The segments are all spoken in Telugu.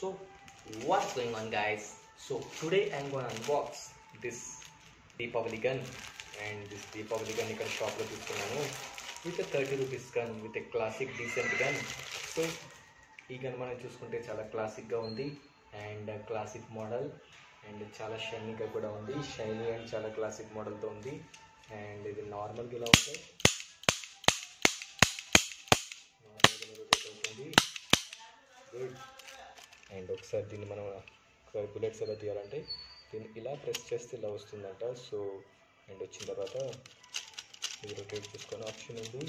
So, what's going on, guys? So, today I'm gonna unbox this Deepavali gun, and this Deepavali gun ఇక్కడ షాప్లో తీసుకున్నాను with thirty rupees gun with a classic decent gun so ఈ గన్ మనం చూసుకుంటే చాలా క్లాసిక్గా ఉంది అండ్ క్లాసిక్ మోడల్ అండ్ చాలా షైనీగా కూడా ఉంది షైనీ అండ్ చాలా క్లాసిక్ మోడల్తో ఉంది అండ్ ఇది నార్మల్గా ఇలా ఉంటుంది నార్మల్గా రొటేట్ అవుతుంది గుడ్ అండ్ ఒకసారి దీన్ని మనం ఒకసారి బుల్లెట్స్ ఎలా తీయాలంటే దీన్ని ఇలా ప్రెస్ చేస్తే ఇలా వస్తుందంట సో అండ్ వచ్చిన తర్వాత ఇది రొటేట్ చేసుకొని ఆప్షన్ ఉంది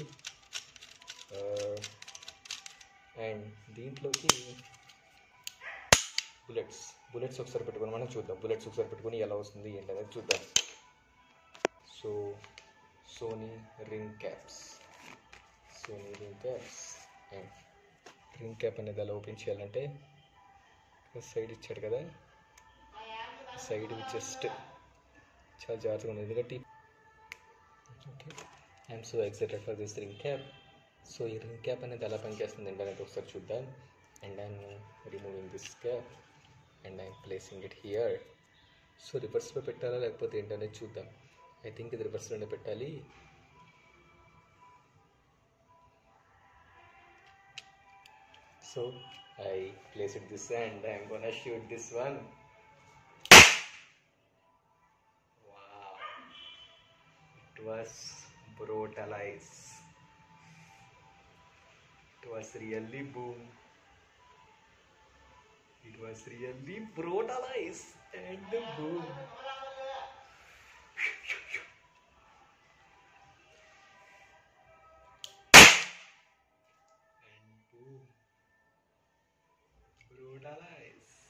అండ్ దీంట్లోకి బుల్లెట్స్ బుల్లెట్స్ ఒకసారి పెట్టుకొని మనం చూద్దాం బుల్లెట్స్ ఒకసారి పెట్టుకొని ఎలా వస్తుంది ఏంటనేది చూద్దాం so Sony ring caps Sony ring caps and ring cap అనేది ఎలా ఓపెన్ చేయాలంటే సైడ్ ఇచ్చాడు కదా సైడ్ జస్ట్ చాలా జాగ్రత్తగా ఉంది ఎందుకంటే okay I'm so excited for this ring cap so ఈ రింగ్ క్యాప్ అనేది ఎలా పనిచేస్తుంది ఏంటనేది ఒకసారి చూద్దాం and I'm removing this cap and I'm placing it here so రివర్స్లో పెట్టాలా లేకపోతే ఏంటనేది చూద్దాం ఐ థింక్ ఇది రివర్స్లోనే పెట్టాలి So I place it this and I'm gonna shoot this one. Wow, it was brutalized. It was really boom. It was really brutalized and boom. And boom. Brutalize.